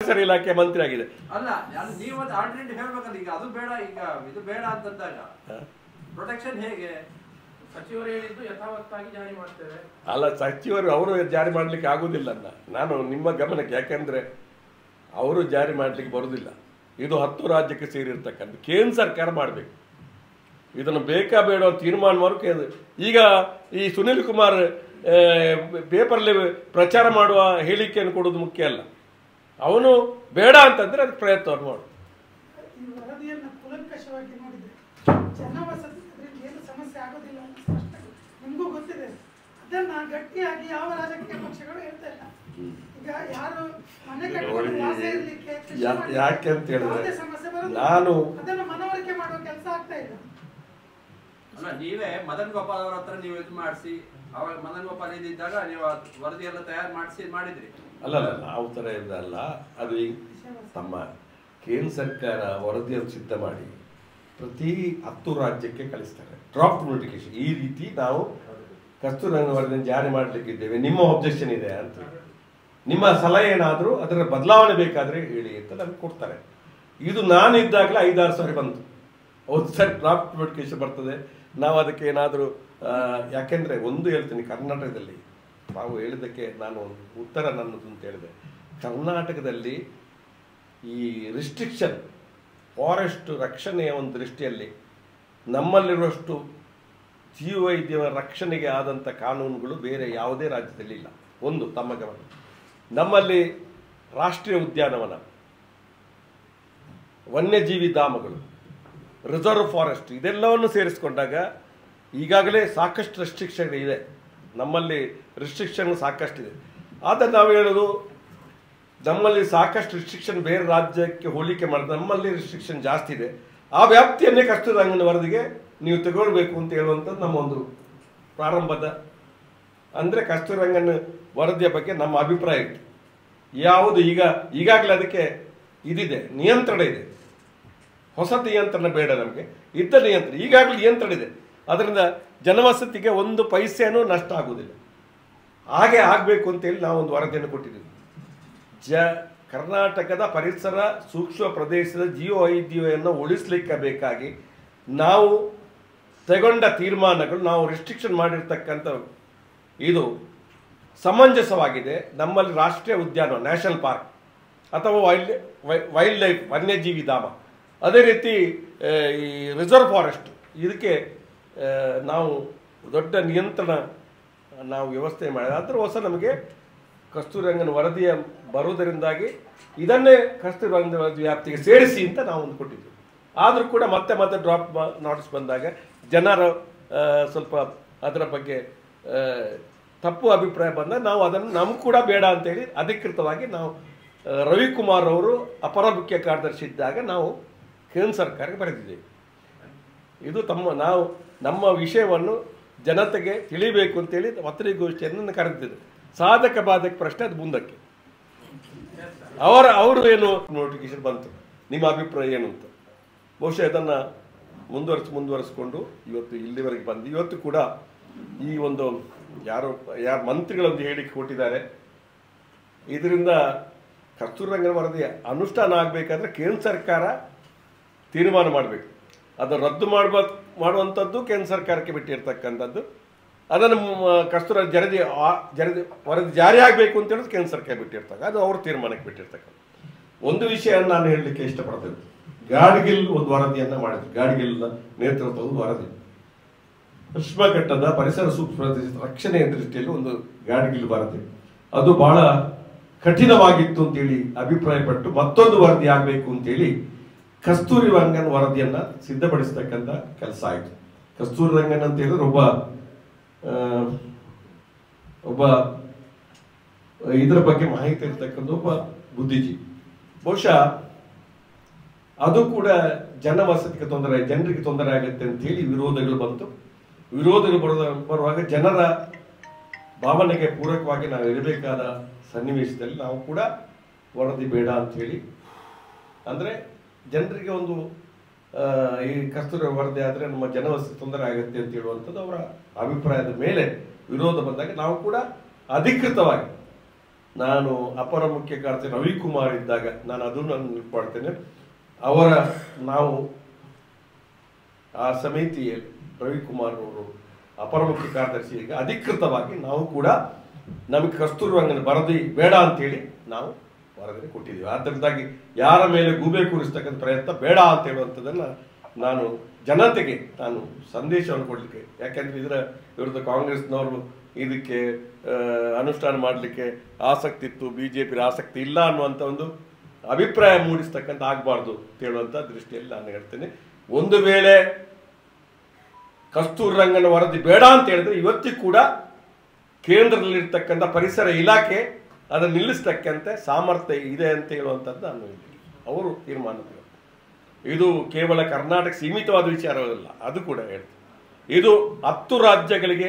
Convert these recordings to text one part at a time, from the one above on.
ಪರಿಸರ ಇಲಾಖೆ ಮಂತ್ರಿ ಆಗಿದೆ ಅಲ್ಲ ಅದು ನೀವು ಅದು ಆಲ್ಟರ್ನೇಟಿವ್ ಹೇಳ್ಬೇಕಲ್ಲ ಈಗ ಅದು ಬೇಡ ಈಗ ಇದು ಬೇಡ ಅಂತಂದಾಗ ಪ್ರೊಟೆಕ್ಷನ್ ಹೇಗೆ ಸಚಿವರು ಹೇಳಿದ್ದು ಯಥಾವತ್ತಾಗಿ ಜಾರಿ ಮಾಡ್ತೇವೆ ಅಲ್ಲ ಸಚಿವರು ಅವರು ಜಾರಿ ಮಾಡಲಿಕ್ಕೆ ಆಗುದಿಲ್ಲ ಅಲ್ಲ ನಾನು ನಿಮ್ಮ ಗಮನಕ್ಕೆ ಯಾಕೆಂದ್ರೆ ಅವರು ಜಾರಿ ಮಾಡಲಿಕ್ಕೆ ಬರುವುದಿಲ್ಲ ಇದು ಹತ್ತು ರಾಜ್ಯಕ್ಕೆ ಸೇರಿರ್ತಕ್ಕಂಥ ಕೇಂದ್ರ ಸರ್ಕಾರ ಮಾಡಬೇಕು ಇದನ್ನು ಬೇಕಾ ಬೇಡ ಅಂತ ತೀರ್ಮಾನ ಮಾಡೋದು ಕೇಂದ್ರ ಈಗ ಈ ಸುನಿಲ್ ಕುಮಾರ್ ಪೇಪರ್ಲಿ ಪ್ರಚಾರ ಮಾಡುವ ಹೇಳಿಕೆಯನ್ನು ಕೊಡೋದು ಮುಖ್ಯ ಅಲ್ಲ ಅವನು ಬೇಡ ಅಂತಂದ್ರೆ ಅದಕ್ಕೆ ಪ್ರಯತ್ನವನ್ನು ಮಾಡು ಈ ವರದಿಯನ್ನು ಕೂಲಂಕಷವಾಗಿ ನೋಡಿದ್ರೆ ಜನವಸತಿ ಅದರಲ್ಲಿ ಏನು ಸಮಸ್ಯೆ ಆಗೋದಿಲ್ಲ ಅಂತ ಸ್ಪಷ್ಟ ನಿಮಗೂ ಗೊತ್ತಿದೆ ಅದನ್ನ ಗಟ್ಟಿಯಾಗಿ ಯಾವ ರಾಜಕೀಯ ಪಕ್ಷಗಳು ಹೇಳ್ತಾ ಇಲ್ಲ ಈಗ ಯಾರು ಮನೆ ಕಟ್ಟಿಕೊಂಡು ನೋಡಿ, ವಾಸ ಇರ್ಲಿಕ್ಕೆ ಕೃಷಿ ಯಾ- ಮಾಡ್ಲಿಕ್ಕೆ ಯಾಕೆ ಅಂತ ಹೇಳಿದ್ರೆ, ಯಾವುದೇ ಸಮಸ್ಯೆ ಬರೋದಿಲ್ಲ. ನಾನು- ಅದನ್ನು ಮನವರಿಕೆ ಮಾಡುವ ಕೆಲಸ ಆಗ್ತಾ ಇಲ್ಲ ಅಲ್ಲ ನೀವೇ ಮದನ್ ಗೋಪಾಲ್ ಅವರ ಹತ್ರ ನೀವು ಇದು ಮಾಡಿಸಿ ಅವಾಗ ಮದನ್ ಗೋಪಾಲ್ ಇದ್ದಿದ್ದಾಗ ನೀವು ಆ ವರದಿ ಎಲ್ಲ ತಯಾರು ಮಾಡಿಸಿ ಮಾಡಿದ್ರಿ ಅಲ್ಲ ಅಲ್ಲ ನಾವು ಥರ ಇದ್ದಲ್ಲ ಅದು ಈ ತಮ್ಮ ಕೇಂದ್ರ ಸರ್ಕಾರ ವರದಿಯನ್ನು ಸಿದ್ಧ ಮಾಡಿ ಪ್ರತಿ ಹತ್ತು ರಾಜ್ಯಕ್ಕೆ ಕಳಿಸ್ತಾರೆ ಡ್ರಾಫ್ಟ್ ನೋಟಿಫಿಕೇಶನ್ ಈ ರೀತಿ ನಾವು ಕಸ್ತೂರಿ ವರದಿಯನ್ನು ಜಾರಿ ಮಾಡಲಿಕ್ಕಿದ್ದೇವೆ ನಿಮ್ಮ ಒಬ್ಜೆಕ್ಷನ್ ಇದೆ ಅಂತ ನಿಮ್ಮ ಸಲಹೆ ಏನಾದರೂ ಅದರ ಬದಲಾವಣೆ ಬೇಕಾದರೆ ಹೇಳಿ ಅಂತ ನಮ್ಗೆ ಕೊಡ್ತಾರೆ ಇದು ನಾನು ಇದ್ದಾಗಲೇ ಐದಾರು ಸಾರಿ ಬಂತು ಒಂದು ಸರಿ ಡ್ರಾಫ್ಟ್ ನೋಟಿಫಿಕೇಶನ್ ಬರ್ತದೆ ನಾವು ಅದಕ್ಕೆ ಏನಾದರೂ ಯಾಕೆಂದರೆ ಒಂದು ಹೇಳ್ತೀನಿ ಕರ್ನಾಟಕದಲ್ಲಿ ನಾವು ಹೇಳಿದ್ದಕ್ಕೆ ನಾನು ಉತ್ತರ ನನ್ನದು ಅಂತ ಹೇಳಿದೆ ಕರ್ನಾಟಕದಲ್ಲಿ ಈ ರಿಸ್ಟ್ರಿಕ್ಷನ್ ಫಾರೆಸ್ಟ್ ರಕ್ಷಣೆಯ ಒಂದು ದೃಷ್ಟಿಯಲ್ಲಿ ನಮ್ಮಲ್ಲಿರುವಷ್ಟು ಜೀವವೈದ್ಯ ರಕ್ಷಣೆಗೆ ಆದಂಥ ಕಾನೂನುಗಳು ಬೇರೆ ಯಾವುದೇ ರಾಜ್ಯದಲ್ಲಿ ಇಲ್ಲ ಒಂದು ತಮ್ಮ ಗಮನ ನಮ್ಮಲ್ಲಿ ರಾಷ್ಟ್ರೀಯ ಉದ್ಯಾನವನ ವನ್ಯಜೀವಿ ಧಾಮಗಳು ರಿಸರ್ವ್ ಫಾರೆಸ್ಟ್ ಇದೆಲ್ಲವನ್ನು ಸೇರಿಸಿಕೊಂಡಾಗ ಈಗಾಗಲೇ ಸಾಕಷ್ಟು ರೆಸ್ಟ್ರಿಕ್ಷನ್ ಇದೆ ನಮ್ಮಲ್ಲಿ ರಿಸ್ಟ್ರಿಕ್ಷನ್ ಸಾಕಷ್ಟಿದೆ ಆದರೆ ನಾವು ಹೇಳೋದು ನಮ್ಮಲ್ಲಿ ಸಾಕಷ್ಟು ರಿಸ್ಟ್ರಿಕ್ಷನ್ ಬೇರೆ ರಾಜ್ಯಕ್ಕೆ ಹೋಲಿಕೆ ಮಾಡಿದ್ರೆ ನಮ್ಮಲ್ಲಿ ರಿಸ್ಟ್ರಿಕ್ಷನ್ ಜಾಸ್ತಿ ಇದೆ ಆ ವ್ಯಾಪ್ತಿಯನ್ನೇ ಕಸ್ತೂರಿ ರಂಗನ ವರದಿಗೆ ನೀವು ತಗೊಳ್ಬೇಕು ಅಂತ ಹೇಳುವಂಥದ್ದು ನಮ್ಮ ಒಂದು ಪ್ರಾರಂಭದ ಅಂದರೆ ಕಸ್ತೂರಿ ರಂಗನ ವರದಿಯ ಬಗ್ಗೆ ನಮ್ಮ ಅಭಿಪ್ರಾಯ ಇತ್ತು ಯಾವುದು ಈಗ ಈಗಾಗಲೇ ಅದಕ್ಕೆ ಇದಿದೆ ನಿಯಂತ್ರಣ ಇದೆ ಹೊಸ ನಿಯಂತ್ರಣ ಬೇಡ ನಮಗೆ ಇದ್ದ ನಿಯಂತ್ರಣ ಈಗಾಗಲೇ ನಿಯಂತ್ರಣ ಇದೆ ಅದರಿಂದ ಜನವಸತಿಗೆ ಒಂದು ಪೈಸೆನೂ ನಷ್ಟ ಆಗುವುದಿಲ್ಲ ಹಾಗೆ ಆಗಬೇಕು ಅಂತೇಳಿ ನಾವು ಒಂದು ವರದಿಯನ್ನು ಕೊಟ್ಟಿದ್ದೀವಿ ಜ ಕರ್ನಾಟಕದ ಪರಿಸರ ಸೂಕ್ಷ್ಮ ಪ್ರದೇಶದ ಜೀವ ವೈದ್ಯವನ್ನು ಉಳಿಸ್ಲಿಕ್ಕೆ ಬೇಕಾಗಿ ನಾವು ತಗೊಂಡ ತೀರ್ಮಾನಗಳು ನಾವು ರಿಸ್ಟ್ರಿಕ್ಷನ್ ಮಾಡಿರ್ತಕ್ಕಂಥ ಇದು ಸಮಂಜಸವಾಗಿದೆ ನಮ್ಮಲ್ಲಿ ರಾಷ್ಟ್ರೀಯ ಉದ್ಯಾನ ನ್ಯಾಷನಲ್ ಪಾರ್ಕ್ ಅಥವಾ ವೈಲ್ಡ್ ವೈಲ್ಡ್ ಲೈಫ್ ವನ್ಯಜೀವಿ ಧಾಮ ಅದೇ ರೀತಿ ಆ, ಈ ರಿಸರ್ವ್ ಫಾರೆಸ್ಟ್ ಇದಕ್ಕೆ ಆ, ನಾವು ದೊಡ್ಡ ನಿಯಂತ್ರಣ ನಾವು ವ್ಯವಸ್ಥೆ ಮಾಡಿ ಅದರ ಹೊಸ ನಮಗೆ ಕಸ್ತೂರಿ ರಂಗನ ವರದಿಯ ಬರುವುದರಿಂದಾಗಿ ಇದನ್ನೇ ಕಸ್ತೂರಿ ರಂಗನ ವರದಿ ವ್ಯಾಪ್ತಿಗೆ ಸೇರಿಸಿ ಅಂತ ನಾವು ಒಂದು ಕೊಟ್ಟಿದ್ದೀವಿ ಆದರೂ ಕೂಡ ಮತ್ತೆ ಮತ್ತೆ ಡ್ರಾಪ್ ನೋಟಿಸ್ ಬಂದಾಗ ಜನರು ಆ, ಸ್ವಲ್ಪ ಅದರ ಬಗ್ಗೆ ಆ, ತಪ್ಪು ಅಭಿಪ್ರಾಯ ಬಂದಾಗ ನಾವು ಅದನ್ನು ನಮ್ಗೆ ಕೂಡ ಬೇಡ ಅಂತೇಳಿ ಅಧಿಕೃತವಾಗಿ ನಾವು ಆ, ರವಿಕುಮಾರ್ ಅವರು ಅಪರ ಮುಖ್ಯ ಕಾರ್ಯದರ್ಶಿ ಇದ್ದಾಗ ನಾವು ಕೇಂದ್ರ ಸರ್ಕಾರಕ್ಕೆ ಬರೆದಿದ್ದೇವೆ ಇದು ತಮ್ಮ ನಾವು ನಮ್ಮ ವಿಷಯವನ್ನು ಜನತೆಗೆ ತಿಳಿಬೇಕು ಅಂತೇಳಿ ಪತ್ರಿಕಾಗೋಷ್ಠಿಯನ್ನು ಕರೆದಿದ್ದೆ ಸಾಧಕ ಬಾಧಕ ಪ್ರಶ್ನೆ ಅದು ಮುಂದಕ್ಕೆ ಅವರ ಅವರು ಏನು ನೋಟಿಫಿಕೇಶನ್ ಬಂತು ನಿಮ್ಮ ಅಭಿಪ್ರಾಯ ಏನು ಅಂತ ಬಹುಶಃ ಇದನ್ನು ಮುಂದುವರಿಸಿ ಮುಂದುವರಿಸಿಕೊಂಡು ಇವತ್ತು ಇಲ್ಲಿವರೆಗೆ ಬಂದು ಇವತ್ತು ಕೂಡ ಈ ಒಂದು ಯಾರು ಯಾರು ಮಂತ್ರಿಗಳೊಂದು ಹೇಳಿಕೆ ಕೊಟ್ಟಿದ್ದಾರೆ ಇದರಿಂದ ಕಸ್ತೂರಿ ರಂಗನ ವರದಿ ಅನುಷ್ಠಾನ ಆಗಬೇಕಾದ್ರೆ ಕೇಂದ್ರ ಸರ್ಕಾರ ತೀರ್ಮಾನ ಮಾಡಬೇಕು ಅದನ್ನು ರದ್ದು ಮಾಡುವ ಮಾಡುವಂಥದ್ದು ಕೇಂದ್ರ ಸರ್ಕಾರಕ್ಕೆ ಬಿಟ್ಟಿರ್ತಕ್ಕಂಥದ್ದು ಅದನ್ನು ಮ- ಕಸ್ತೂರ ಜರದಿ ಆ- ಜರದಿ ವರದಿ ಜಾರಿ ಆಗಬೇಕು ಅಂತ ಹೇಳೋದು ಕೇಂದ್ರ ಸರ್ಕಾರ ಬಿಟ್ಟಿರ್ತಕ್ಕ ಅದು ಅವ್ರ ತೀರ್ಮಾನಕ್ಕೆ ಬಿಟ್ಟಿರ್ತಕ್ಕಂಥ ಒಂದು ವಿಷಯ ನಾನು ಹೇಳಲಿಕ್ಕೆ ಇಷ್ಟಪಡ್ತೇನೆ ಗಾಡ್ಗಿಲ್ ಒಂದು ವರದಿಯನ್ನ ಮಾಡಿದ್ರು ಗಾಡ್ಗಿಲ್ ನೇತೃತ್ವದ ಒಂದು ವರದಿ ಪಶ್ಚಿಮಘಟ್ಟದ ಪರಿಸರ ಸೂಕ್ಷ್ಮ ಪ್ರದೇಶದ ರಕ್ಷಣೆಯ ದೃಷ್ಟಿಯಲ್ಲಿ ಒಂದು ಗಾಡ್ಗಿಲ್ ವರದಿ ಅದು ಬಹಳ ಕಠಿಣವಾಗಿತ್ತು ಅಂತೇಳಿ ಅಭಿಪ್ರಾಯಪಟ್ಟು ಮತ್ತೊಂದು ವರದಿ ಆಗಬೇಕು ಅಂತೇಳಿ ಕಸ್ತೂರಿ ರಂಗನ್ ವರದಿಯನ್ನ ಸಿದ್ಧಪಡಿಸ್ತಕ್ಕಂಥ ಕೆಲಸ ಆಯಿತು ಕಸ್ತೂರಿ ರಂಗನ್ ಅಂತ ಹೇಳಿದ್ರೆ ಒಬ್ಬ ಆ, ಒಬ್ಬ ಇದರ ಬಗ್ಗೆ ಮಾಹಿತಿ ಇರ್ತಕ್ಕಂಥ ಒಬ್ಬ ಬುದ್ಧಿಜೀವಿ ಬಹುಶಃ ಅದು ಕೂಡ ಜನವಸತಿಗೆ ತೊಂದರೆ ಜನರಿಗೆ ತೊಂದರೆ ಆಗುತ್ತೆ ಅಂತ ಹೇಳಿ ವಿರೋಧಗಳು ಬಂತು ವಿರೋಧಗಳು ಬರೋದ ಬರುವಾಗ ಜನರ ಭಾವನೆಗೆ ಪೂರಕವಾಗಿ ನಾವು ಇರಬೇಕಾದ ಸನ್ನಿವೇಶದಲ್ಲಿ ನಾವು ಕೂಡ ವರದಿ ಬೇಡ ಅಂತ ಹೇಳಿ ಅಂದರೆ ಜನರಿಗೆ ಒಂದು ಆ, ಈ ಕಸ್ತೂರಿ ವರದಿ ಆದರೆ ನಮ್ಮ ಜನವಸತಿ ತೊಂದರೆ ಆಗುತ್ತೆ ಅಂತ ಹೇಳುವಂಥದ್ದು ಅವರ ಅಭಿಪ್ರಾಯದ ಮೇಲೆ ವಿರೋಧ ಬಂದಾಗ ನಾವು ಕೂಡ ಅಧಿಕೃತವಾಗಿ ನಾನು ಅಪರ ಮುಖ್ಯ ಕಾರ್ಯದರ್ಶಿ ರವಿಕುಮಾರ್ ಇದ್ದಾಗ ನಾನು ಅದನ್ನು ನಾನು ನೆನ್ಪಾಡ್ತೇನೆ ಅವರ ನಾವು ಆ ಸಮಿತಿಯಲ್ಲಿ ರವಿಕುಮಾರ್ ಅವರು ಅಪರ ಮುಖ್ಯ ಕಾರ್ಯದರ್ಶಿಗೆ ಅಧಿಕೃತವಾಗಿ ನಾವು ಕೂಡ ನಮಗೆ ಕಸ್ತೂರಿ ರಂಗನ ವರದಿ ಬೇಡ ಅಂತೇಳಿ ನಾವು ವರದಿ ಕೊಟ್ಟಿದ್ದೀವಿ ಆದ್ದರಿಂದಾಗಿ ಯಾರ ಮೇಲೆ ಗೂಬೆ ಕೂರಿಸ್ತಕ್ಕಂಥ ಪ್ರಯತ್ನ ಬೇಡ ಅಂತ ಹೇಳುವಂಥದ್ದನ್ನು ನಾನು ಜನತೆಗೆ ನಾನು ಸಂದೇಶವನ್ನು ಕೊಡಲಿಕ್ಕೆ ಯಾಕೆಂದ್ರೆ ಇದರ ವಿರುದ್ಧ ಕಾಂಗ್ರೆಸ್ನವರು ಇದಕ್ಕೆ ಆ, ಅನುಷ್ಠಾನ ಮಾಡಲಿಕ್ಕೆ ಆಸಕ್ತಿ ಇತ್ತು ಬಿ ಜೆ ಪಿ ಆಸಕ್ತಿ ಇಲ್ಲ ಅನ್ನುವಂಥ ಒಂದು ಅಭಿಪ್ರಾಯ ಮೂಡಿಸ್ತಕ್ಕಂಥ ಆಗಬಾರ್ದು ಅಂತ ಹೇಳುವಂಥ ದೃಷ್ಟಿಯಲ್ಲಿ ನಾನು ಹೇಳ್ತೇನೆ ಒಂದು ವೇಳೆ ಕಸ್ತೂರಿ ರಂಗನ ವರದಿ ಬೇಡ ಅಂತ ಹೇಳಿದ್ರೆ ಇವತ್ತಿಗೂ ಕೂಡ ಕೇಂದ್ರದಲ್ಲಿರ್ತಕ್ಕಂಥ ಪರಿಸರ ಇಲಾಖೆ ಅದನ್ನು ನಿಲ್ಲಿಸ್ತಕ್ಕಂತೆ ಸಾಮರ್ಥ್ಯ ಇದೆ ಅಂತ ಹೇಳುವಂಥದ್ದು ನಾನು ಹೇಳ್ತೀನಿ ಅವರು ತೀರ್ಮಾನ ತಗೊಳ್ತಾರೆ. ಇದು ಕೇವಲ ಕರ್ನಾಟಕ ಸೀಮಿತವಾದ ವಿಚಾರವಲ್ಲ ಅದು ಕೂಡ ಹೇಳ್ತೀನಿ ಇದು ಹತ್ತು ರಾಜ್ಯಗಳಿಗೆ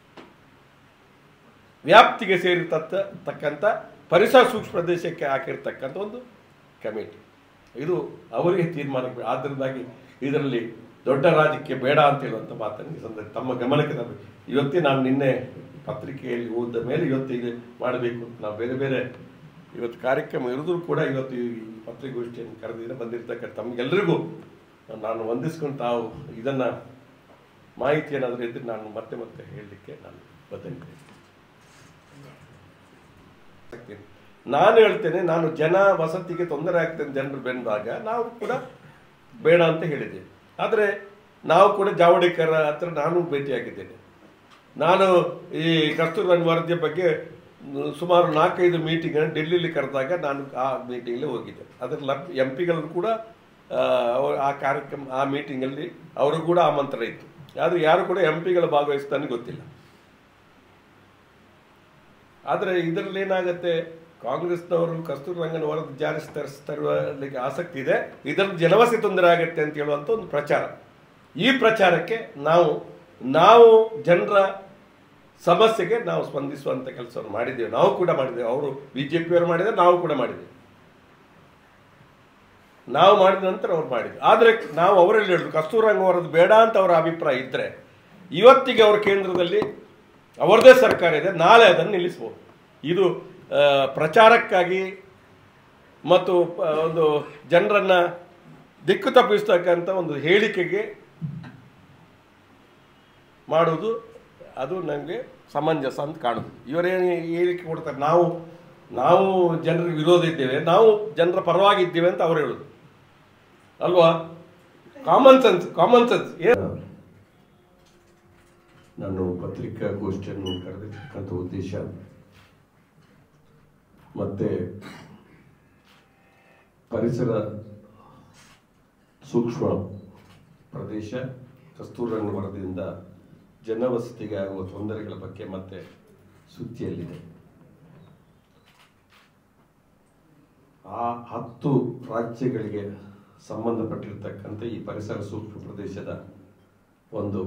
ವ್ಯಾಪ್ತಿಗೆ ಸೇರಿರ್ತಕ್ಕಂಥ ಪರಿಸರ ಸೂಕ್ಷ್ಮ ಪ್ರದೇಶಕ್ಕೆ ಹಾಕಿರ್ತಕ್ಕಂಥ ಒಂದು ಕಮಿಟಿ ಇದು ಅವರಿಗೆ ತೀರ್ಮಾನಕ್ಕೆ ಆದ್ದರಿಂದಾಗಿ ಇದರಲ್ಲಿ ದೊಡ್ಡ ರಾಜಕೀಯ ಬೇಡ ಅಂತ ಹೇಳುವಂಥ ಮಾತನ್ನು ಈ ಸಂದರ್ಭ ತಮ್ಮ ಗಮನಕ್ಕೆ ತರಬೇಕು ಇವತ್ತೇ ನಾನು ನಿನ್ನೆ ಪತ್ರಿಕೆಯಲ್ಲಿ ಓದಿದ ಮೇಲೆ ಇವತ್ತು ಇದು ಮಾಡಬೇಕು ಅಂತ ನಾವು ಬೇರೆ ಬೇರೆ ಇವತ್ತು ಕಾರ್ಯಕ್ರಮ ಇರಿದ್ರು ಕೂಡ ಇವತ್ತು ಈ ಪತ್ರಿಕಾಗೋಷ್ಠಿಯನ್ನು ಕರೆದಿದ್ರೆ ಬಂದಿರ್ತಕ್ಕಂಥ ತಮಗೆಲ್ಲರಿಗೂ ನಾನು ವಂದಿಸ್ಕೊಂಡು ತಾವು ಇದನ್ನು ಮಾಹಿತಿ ಏನಾದರೂ ಇದ್ದರೆ ನಾನು ಮತ್ತೆ ಮತ್ತೆ ಹೇಳಲಿಕ್ಕೆ ನಾನು ಬದ್ಧನಿದ್ದೇನೆ ಆಗ್ತೀನಿ. ನಾನು ಹೇಳ್ತೇನೆ ನಾನು ಜನ ವಸತಿಗೆ ತೊಂದರೆ ಆಗ್ತದೆ ಜನರು ಬಂದಾಗ ನಾವು ಕೂಡ ಬೇಡ ಅಂತ ಹೇಳಿದ್ದೇವೆ ಆದರೆ ನಾವು ಕೂಡ ಜಾವಡೇಕರ್ ಹತ್ರ ನಾನು ಭೇಟಿಯಾಗಿದ್ದೇನೆ ನಾನು ಈ ಕಸ್ತೂರ್ಬಾಯಿ ವರದಿಯ ಬಗ್ಗೆ ಮ್, ಸುಮಾರು ನಾಲ್ಕೈದು ಮೀಟಿಂಗ್ ಡೆಲ್ಲಿಲಿ ಕರೆದಾಗ ನಾನು ಆ ಮೀಟಿಂಗಲ್ಲಿ ಹೋಗಿದ್ದೆ ಅದರ ಎಂ ಪಿಗಳು ಕೂಡ ಆ, ಅವ್ರು ಆ ಕಾರ್ಯಕ್ರಮ ಆ ಮೀಟಿಂಗಲ್ಲಿ ಅವರು ಕೂಡ ಆಮಂತ್ರಣ ಇತ್ತು ಆದರೆ ಯಾರು ಕೂಡ ಎಂ ಪಿಗಳು ಭಾಗವಹಿಸ್ತಾನೆ ಗೊತ್ತಿಲ್ಲ ಆದರೆ ಇದರಲ್ಲಿ ಏನಾಗುತ್ತೆ ಕಾಂಗ್ರೆಸ್ನವರು ಕಸ್ತೂರಿ ರಂಗನ ವರದಿ ಜಾರಿ ತರಿಸ್ ತರುವಲ್ಲಿಗೆ ಆಸಕ್ತಿ ಇದೆ ಇದರಲ್ಲಿ ಜನವಸತಿ ತೊಂದರೆ ಆಗುತ್ತೆ ಅಂತ ಹೇಳುವಂಥ ಒಂದು ಪ್ರಚಾರ ಈ ಪ್ರಚಾರಕ್ಕೆ ನಾವು ನಾವು ಜನರ ಸಮಸ್ಯೆಗೆ ನಾವು ಸ್ಪಂದಿಸುವಂಥ ಕೆಲಸವನ್ನು ಮಾಡಿದ್ದೇವೆ ನಾವು ಕೂಡ ಮಾಡಿದ್ದೇವೆ ಅವರು ಬಿ ಜೆ ಪಿಯವರು ಮಾಡಿದರೆ ನಾವು ಕೂಡ ಮಾಡಿದ್ದೇವೆ ನಾವು ಮಾಡಿದ ನಂತರ ಅವ್ರು ಮಾಡಿದ್ರು ಆದರೆ ನಾವು ಅವರಲ್ಲಿ ಹೇಳಿದ್ರು ಕಸ್ತೂರಿ ರಂಗ ವರದಿ ಬೇಡ ಅಂತ ಅವರ ಅಭಿಪ್ರಾಯ ಇದ್ದರೆ ಇವತ್ತಿಗೆ ಅವರ ಕೇಂದ್ರದಲ್ಲಿ ಅವರದೇ ಸರ್ಕಾರ ಇದೆ ನಾಳೆ ಅದನ್ನು ನಿಲ್ಲಿಸ್ಬೋದು ಇದು ಆ, ಪ್ರಚಾರಕ್ಕಾಗಿ ಮತ್ತು ಪ- ಒಂದು ಜನರನ್ನ ದಿಕ್ಕು ತಪ್ಪಿಸ್ತಕ್ಕಂಥ ಒಂದು ಹೇಳಿಕೆಗೆ ಮಾಡುವುದು ಅದು ನನಗೆ ಸಮಂಜಸ ಅಂತ ಕಾಣುದು ಇವರೇನು ಹೇಳಿಕೆ ಕೊಡ್ತಾರೆ ನಾವು ನಾವು ಜನರಿಗೆ ವಿರೋಧ ಇದ್ದೇವೆ ನಾವು ಜನರ ಪರವಾಗಿದ್ದೇವೆ ಅಂತ ಅವ್ರು ಹೇಳುದು ಅಲ್ವಾ ಕಾಮನ್ ಸೆನ್ಸ್ ಕಾಮನ್ ಸೆನ್ಸ್ ಏನು ನಾನು ಪತ್ರಿಕಾಗೋಷ್ಠಿಯನ್ನು ಕರೆದಿರ್ತಕ್ಕಂಥ ಉದ್ದೇಶ ಮತ್ತೆ ಪರಿಸರ ಸೂಕ್ಷ್ಮ ಪ್ರದೇಶ ಕಸ್ತೂರಿ ರಂಗ ವರದಿಯಿಂದ ಜನವಸತಿಗೆ ಆಗುವ ತೊಂದರೆಗಳ ಬಗ್ಗೆ ಮತ್ತೆ ಸುದ್ದಿಯಲ್ಲಿದೆ ಆ ಹತ್ತು ರಾಜ್ಯಗಳಿಗೆ ಸಂಬಂಧಪಟ್ಟಿರ್ತಕ್ಕಂಥ ಈ ಪರಿಸರ ಸೂಕ್ಷ್ಮ ಪ್ರದೇಶದ ಒಂದು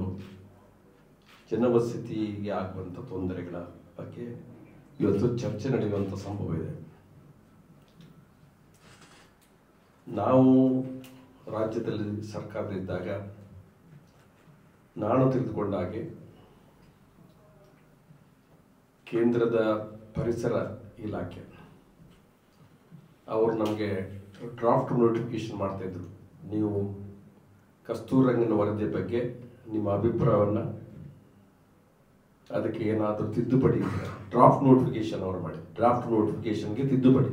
ಜನವಸತಿಗೆ ಆಗುವಂಥ ತೊಂದರೆಗಳ ಬಗ್ಗೆ ಇವತ್ತು ಚರ್ಚೆ ನಡೆಯುವಂಥ ಸಂಭವ ಇದೆ ನಾವು ರಾಜ್ಯದಲ್ಲಿ ಸರ್ಕಾರದಲ್ಲಿದ್ದಾಗ ನಾನು ತಿಳಿದುಕೊಂಡ ಹಾಗೆ ಕೇಂದ್ರದ ಪರಿಸರ ಇಲಾಖೆ ಅವರು ನಮಗೆ ಡ್ರಾಫ್ಟ್ ನೋಟಿಫಿಕೇಶನ್ ಮಾಡ್ತಾ ಇದ್ರು ನೀವು ಕಸ್ತೂರಿ ರಂಗನ ವರದಿಯ ಬಗ್ಗೆ ನಿಮ್ಮ ಅಭಿಪ್ರಾಯವನ್ನು ಅದಕ್ಕೆ ಏನಾದರೂ ತಿದ್ದುಪಡಿ ಇದ್ರೆ ಡ್ರಾಫ್ಟ್ ನೋಟಿಫಿಕೇಶನ್ ಅವರು ಮಾಡಿ ಡ್ರಾಫ್ಟ್ ನೋಟಿಫಿಕೇಶನ್ಗೆ ತಿದ್ದುಪಡಿ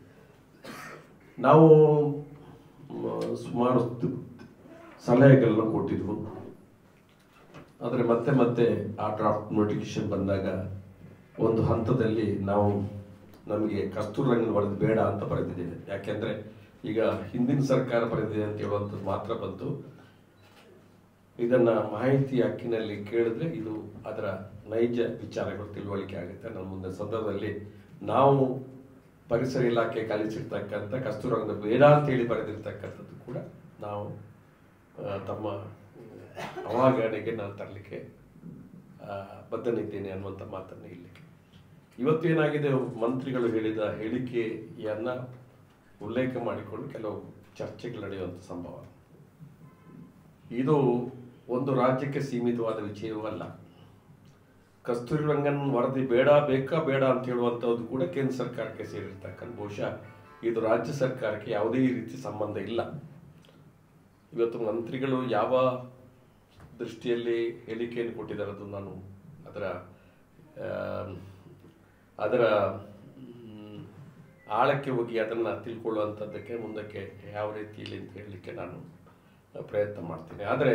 ನಾವು ಮ, ಸುಮಾರು ತಿ- ಸಲಹೆಗಳನ್ನ ಕೊಟ್ಟಿದ್ವು ಆದರೆ ಮತ್ತೆ ಮತ್ತೆ ಆ ಡ್ರಾಫ್ಟ್ ನೋಟಿಫಿಕೇಶನ್ ಬಂದಾಗ ಒಂದು ಹಂತದಲ್ಲಿ ನಾವು ನಮಗೆ ಕಸ್ತೂರಿ ರಂಗನ ವರದಿ ಬೇಡ ಅಂತ ಬರೆದಿದ್ದೇವೆ ಯಾಕೆಂದ್ರೆ ಈಗ ಹಿಂದಿನ ಸರ್ಕಾರ ಬರೆದಿದೆ ಅಂತ ಹೇಳುವಂಥದ್ದು ಮಾತ್ರ ಬಂತು ಇದನ್ನ ಮಾಹಿತಿ ಹಕ್ಕಿನಲ್ಲಿ ಕೇಳಿದ್ರೆ ಇದು ಅದರ ನೈಜ ವಿಚಾರಗಳು ತಿಳುವಳಿಕೆ ಆಗುತ್ತೆ ನನ್ನ ಮುಂದೆ ಸಂದರ್ಭದಲ್ಲಿ ನಾವು ಪರಿಸರ ಇಲಾಖೆ ಕಲಿಸಿರ್ತಕ್ಕಂಥ ಕಸ್ತೂರಿ ರಂಗನ ಬೇಡ ಅಂತ ಹೇಳಿ ಬರೆದಿರ್ತಕ್ಕಂಥದ್ದು ಕೂಡ ನಾವು ಆ, ತಮ್ಮ ಅವಾಗಣೆಗೆ ನಾನು ತರಲಿಕ್ಕೆ ಬದ್ಧನಿದ್ದೇನೆ ಅನ್ನುವಂಥ ಮಾತನ್ನು ಇಲ್ಲಿಗೆ ಇವತ್ತು ಏನಾಗಿದೆ ಮಂತ್ರಿಗಳು ಹೇಳಿದ ಹೇಳಿಕೆಯನ್ನ ಉಲ್ಲೇಖ ಮಾಡಿಕೊಂಡು ಕೆಲವು ಚರ್ಚೆಗಳು ನಡೆಯುವಂಥ ಸಂಭವ ಇದು ಒಂದು ರಾಜ್ಯಕ್ಕೆ ಸೀಮಿತವಾದ ವಿಷಯವೂ ಅಲ್ಲ ಕಸ್ತೂರಿ ರಂಗನ್ ವರದಿ ಬೇಡ ಬೇಕಾ ಬೇಡ ಅಂತ ಹೇಳುವಂಥದ್ದು ಕೂಡ ಕೇಂದ್ರ ಸರ್ಕಾರಕ್ಕೆ ಸೇರಿರ್ತಕ್ಕಂಥ ಬಹುಶಃ ಇದು ರಾಜ್ಯ ಸರ್ಕಾರಕ್ಕೆ ಯಾವುದೇ ರೀತಿ ಸಂಬಂಧ ಇಲ್ಲ ಇವತ್ತು ಮಂತ್ರಿಗಳು ಯಾವ ದೃಷ್ಟಿಯಲ್ಲಿ ಹೇಳಿಕೆಯನ್ನು ಕೊಟ್ಟಿದ್ದಾರೆ ಅದು ನಾನು ಅದರ ಆ, ಅದರ ಮ್, ಆಳಕ್ಕೆ ಹೋಗಿ ಅದನ್ನು ತಿಳ್ಕೊಳ್ಳುವಂಥದ್ದಕ್ಕೆ ಮುಂದಕ್ಕೆ ಯಾವ ರೀತಿಯಲ್ಲಿ ಅಂತ ಹೇಳಲಿಕ್ಕೆ ನಾನು ಪ್ರಯತ್ನ ಮಾಡ್ತೀನಿ ಆದರೆ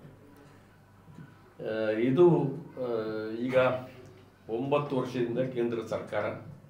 ಆ, ಇದು ಆ, ಈಗ ಒಂಬತ್ತು ವರ್ಷದಿಂದ ಕೇಂದ್ರ ಸರ್ಕಾರ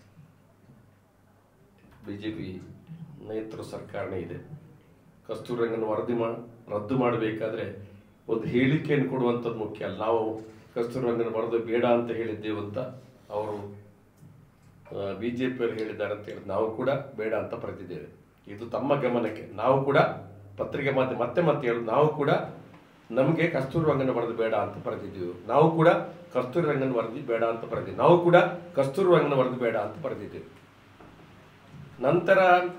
ಬಿ ಜೆ ಪಿ ನೇತೃತ್ವ ಸರ್ಕಾರನೇ ಇದೆ ಕಸ್ತೂರಿ ರಂಗನ ವರದಿ ಮಾ ರದ್ದು ಮಾಡಬೇಕಾದ್ರೆ ಒಂದು ಹೇಳಿಕೆಯನ್ನು ಕೊಡುವಂಥದ್ದು ಮುಖ್ಯ ಅಲ್ಲ ನಾವು ಕಸ್ತೂರಿ ರಂಗನ ವರದಿ ಬೇಡ ಅಂತ ಹೇಳಿದ್ದೇವೆ ಅಂತ ಅವರು ಬಿ ಜೆ ಪಿಯವರು ಹೇಳಿದ್ದಾರೆ ಅಂತ ಹೇಳಿ ನಾವು ಕೂಡ ಬೇಡ ಅಂತ ಬರೆದಿದ್ದೇವೆ ಇದು ತಮ್ಮ ಗಮನಕ್ಕೆ ನಾವು ಕೂಡ ಪತ್ರಿಕೆ ಮಾಧ್ಯಮ ಮತ್ತೆ ಮತ್ತೆ ಹೇಳುದು ನಾವು ಕೂಡ ನಮಗೆ ಕಸ್ತೂರಿ ರಂಗನ ವರದಿ ಬೇಡ ಅಂತ ಬರೆದಿದ್ದೀವಿ ನಾವು ಕೂಡ ಕಸ್ತೂರಿ ರಂಗನ ವರದಿ ಬೇಡ ಅಂತ ಬರೆದಿದ್ದೀವಿ ನಾವು ಕೂಡ ಕಸ್ತೂರಿ ರಂಗನ ವರದಿ ಬೇಡ ಅಂತ ಬರೆದಿದ್ದೇವೆ ನಂತರ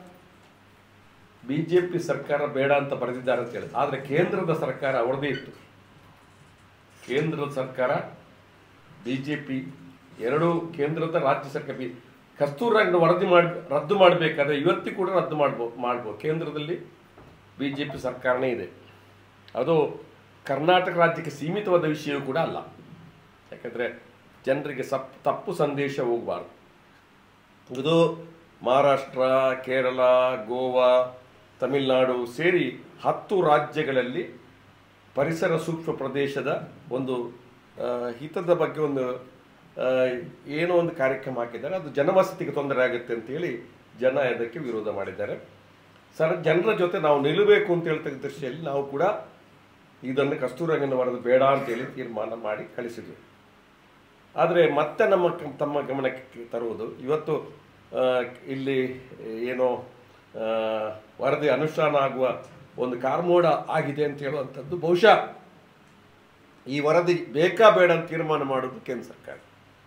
ಬಿಜೆಪಿ ಸರ್ಕಾರ ಬೇಡ ಅಂತ ಬರೆದಿದ್ದಾರೆ ಅಂತ ಹೇಳಿ ಆದರೆ ಕೇಂದ್ರದ ಸರ್ಕಾರ ಅವರದೇ ಇತ್ತು ಕೇಂದ್ರದ ಸರ್ಕಾರ ಬಿಜೆಪಿ ಎರಡೂ ಕೇಂದ್ರದ ರಾಜ್ಯ ಸರ್ಕಾರ ಬಿ ಕಸ್ತೂರಿ ರಂಗನ ವರದಿ ಮಾಡಿ ರದ್ದು ಮಾಡಬೇಕಾದ್ರೆ ಇವತ್ತಿಗೂ ಕೂಡ ರದ್ದು ಮಾಡ್ಬೋ ಮಾಡ್ಬೋದು ಕೇಂದ್ರದಲ್ಲಿ ಬಿಜೆಪಿ ಸರ್ಕಾರನೇ ಇದೆ ಅದು ಕರ್ನಾಟಕ ರಾಜ್ಯಕ್ಕೆ ಸೀಮಿತವಾದ ವಿಷಯವೂ ಕೂಡ ಅಲ್ಲ ಯಾಕಂದರೆ ಜನರಿಗೆ ಸಪ್ ತಪ್ಪು ಸಂದೇಶ ಹೋಗಬಾರ್ದು ಇದು ಮಹಾರಾಷ್ಟ್ರ ಕೇರಳ ಗೋವಾ ತಮಿಳುನಾಡು ಸೇರಿ ಹತ್ತು ರಾಜ್ಯಗಳಲ್ಲಿ ಪರಿಸರ ಸೂಕ್ಷ್ಮ ಪ್ರದೇಶದ ಒಂದು ಆ, ಹಿತದ ಬಗ್ಗೆ ಒಂದು ಆ, ಏನೋ ಒಂದು ಕಾರ್ಯಕ್ರಮ ಹಾಕಿದ್ದಾರೆ ಅದು ಜನವಸತಿಗೆ ತೊಂದರೆ ಆಗುತ್ತೆ ಅಂತೇಳಿ ಜನ ಅದಕ್ಕೆ ವಿರೋಧ ಮಾಡಿದ್ದಾರೆ ಸರ್ ಜನರ ಜೊತೆ ನಾವು ನಿಲ್ಲಬೇಕು ಅಂತ ಹೇಳ್ತಕ್ಕ ದೃಷ್ಟಿಯಲ್ಲಿ ನಾವು ಕೂಡ ಇದನ್ನು ಕಸ್ತೂರಂಗನ ವರದಿ ಬೇಡ ಅಂತೇಳಿ ತೀರ್ಮಾನ ಮಾಡಿ ಕಳಿಸಿದ್ವಿ ಆದರೆ ಮತ್ತೆ ನಮ್ಮ ಕ- ತಮ್ಮ ಗಮನಕ್ಕೆ ತರುವುದು ಇವತ್ತು ಆ, ಇಲ್ಲಿ ಏನೋ ಆ, ವರದಿ ಅನುಷ್ಠಾನ ಆಗುವ ಒಂದು ಕಾರ್ಮೋಡ ಆಗಿದೆ ಅಂತ ಹೇಳುವಂಥದ್ದು ಬಹುಶಃ ಈ ವರದಿ ಬೇಕಾ ಬೇಡ ಅಂತ ತೀರ್ಮಾನ ಮಾಡೋದು ಕೇಂದ್ರ ಸರ್ಕಾರ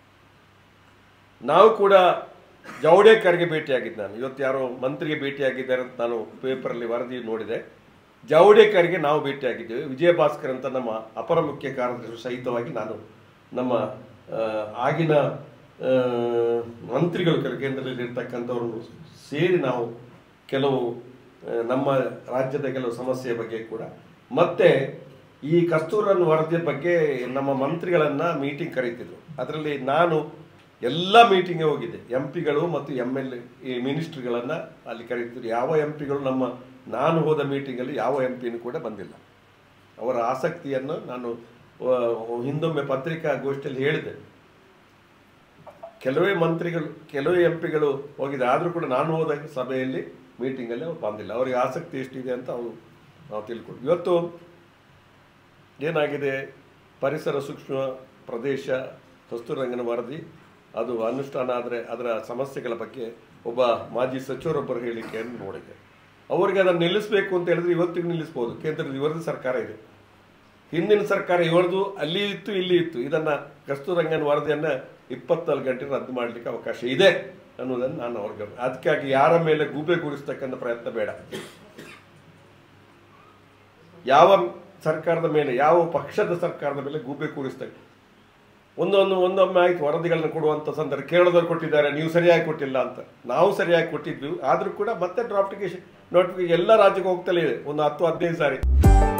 ನಾವು ಕೂಡ ಜಾವಡೇಕರ್ಗೆ ಭೇಟಿಯಾಗಿದ್ದೆ ನಾನು ಇವತ್ತು ಯಾರೋ ಮಂತ್ರಿಗೆ ಭೇಟಿಯಾಗಿದ್ದಾರೆ ಅಂತ ನಾನು ಪೇಪರಲ್ಲಿ ವರದಿ ನೋಡಿದೆ ಜಾವಡೇಕರ್ಗೆ ನಾವು ಭೇಟಿಯಾಗಿದ್ದೇವೆ ವಿಜಯ ಭಾಸ್ಕರ್ ಅಂತ ನಮ್ಮ ಅಪರ ಮುಖ್ಯ ಕಾರ್ಯದರ್ಶಿ ಸಹಿತವಾಗಿ ನಾನು ನಮ್ಮ ಆ, ಆಗಿನ ಆ, ಮಂತ್ರಿಗಳು ಕೆಲವು ಕೇಂದ್ರದಲ್ಲಿ ಇರ್ತಕ್ಕಂಥವ್ರನ್ನು ಸೇರಿ ನಾವು ಕೆಲವು ಆ, ನಮ್ಮ ರಾಜ್ಯದ ಕೆಲವು ಸಮಸ್ಯೆಯ ಬಗ್ಗೆ ಕೂಡ ಮತ್ತೆ ಈ ಕಸ್ತೂರನ್ ವರದಿಯ ಬಗ್ಗೆ ನಮ್ಮ ಮಂತ್ರಿಗಳನ್ನ ಮೀಟಿಂಗ್ ಕರೀತಿದ್ರು ಅದರಲ್ಲಿ ನಾನು ಎಲ್ಲ ಮೀಟಿಂಗ್ಗೆ ಹೋಗಿದ್ದೆ ಎಂ ಪಿಗಳು ಮತ್ತು ಎಮ್ ಎಲ್ ಎ ಮಿನಿಸ್ಟ್ರಿಗಳನ್ನು ಅಲ್ಲಿ ಕರೀತಿದ್ರು ಯಾವ ಎಂ ಪಿಗಳು ನಮ್ಮ ನಾನು ಹೋದ ಮೀಟಿಂಗಲ್ಲಿ ಯಾವ ಎಂ ಪಿನೂ ಕೂಡ ಬಂದಿಲ್ಲ ಅವರ ಆಸಕ್ತಿಯನ್ನು ನಾನು ಆ, ಹಿಂದೊಮ್ಮೆ ಪತ್ರಿಕಾ ಗೋಷ್ಠಿಯಲ್ಲಿ ಹೇಳಿದೆ ಕೆಲವೇ ಮಂತ್ರಿಗಳು ಕೆಲವೇ ಎಂ ಪಿಗಳು ಹೋಗಿದೆ ಆದರೂ ಕೂಡ ನಾನು ಹೋದ ಸಭೆಯಲ್ಲಿ ಮೀಟಿಂಗಲ್ಲಿ ಅವ್ರು ಬಂದಿಲ್ಲ ಅವರಿಗೆ ಆಸಕ್ತಿ ಎಷ್ಟಿದೆ ಅಂತ ಅವರು ನಾವು ತಿಳ್ಕೊಂಡು ಇವತ್ತು ಏನಾಗಿದೆ ಪರಿಸರ ಸೂಕ್ಷ್ಮ ಪ್ರದೇಶ ಕಸ್ತೂರಂಗನ ವರದಿ ಅದು ಅನುಷ್ಠಾನ ಆದರೆ ಅದರ ಸಮಸ್ಯೆಗಳ ಬಗ್ಗೆ ಒಬ್ಬ ಮಾಜಿ ಸಚಿವರೊಬ್ಬರ ಹೇಳಿಕೆಯನ್ನು ನೋಡಿದೆ ಅವರಿಗೆ ಅದನ್ನು ನಿಲ್ಲಿಸಬೇಕು ಅಂತ ಹೇಳಿದ್ರೆ ಇವತ್ತಿಗೂ ನಿಲ್ಲಿಸ್ಬೋದು ಕೇಂದ್ರದ ಇವರದ್ದು ಸರ್ಕಾರ ಇದೆ ಹಿಂದಿನ ಸರ್ಕಾರ ಇವರದು ಅಲ್ಲಿ ಇತ್ತು ಇಲ್ಲಿ ಇತ್ತು ಇದನ್ನ ಕಸ್ತೂರಂಗನ್ ವರದಿಯನ್ನ ಇಪ್ಪತ್ನಾಲ್ಕು ಗಂಟೆ ರದ್ದು ಮಾಡಲಿಕ್ಕೆ ಅವಕಾಶ ಇದೆ ಅನ್ನೋದನ್ನು ನಾನು ಅವ್ರಿಗೆ ಅದಕ್ಕಾಗಿ ಯಾರ ಮೇಲೆ ಗೂಬೆ ಕೂರಿಸ್ತಕ್ಕಂಥ ಪ್ರಯತ್ನ ಬೇಡ ಯಾವ ಸರ್ಕಾರದ ಮೇಲೆ ಯಾವ ಪಕ್ಷದ ಸರ್ಕಾರದ ಮೇಲೆ ಗೂಬೆ ಕೂರಿಸ್ತಕ್ಕ ಒಂದೊಂದು ಒಂದೊಮ್ಮೆ ಆಯ್ತು ವರದಿಗಳನ್ನ ಕೊಡುವಂತ ಸಂದರ್ಭ ಕೇರಳದವ್ರು ಕೊಟ್ಟಿದ್ದಾರೆ ನೀವು ಸರಿಯಾಗಿ ಕೊಟ್ಟಿಲ್ಲ ಅಂತ ನಾವು ಸರಿಯಾಗಿ ಕೊಟ್ಟಿದ್ವಿ ಆದ್ರೂ ಕೂಡ ಮತ್ತೆ ಡ್ರಾಫ್ಟಿಗೆ ನೋಟಿಫಿಕೇಶನ್ ಎಲ್ಲ ರಾಜ್ಯಕ್ಕೆ ಹೋಗ್ತಲೇ ಇದೆ ಒಂದು ಹತ್ತು ಹದಿನೈದು ಸಾರಿ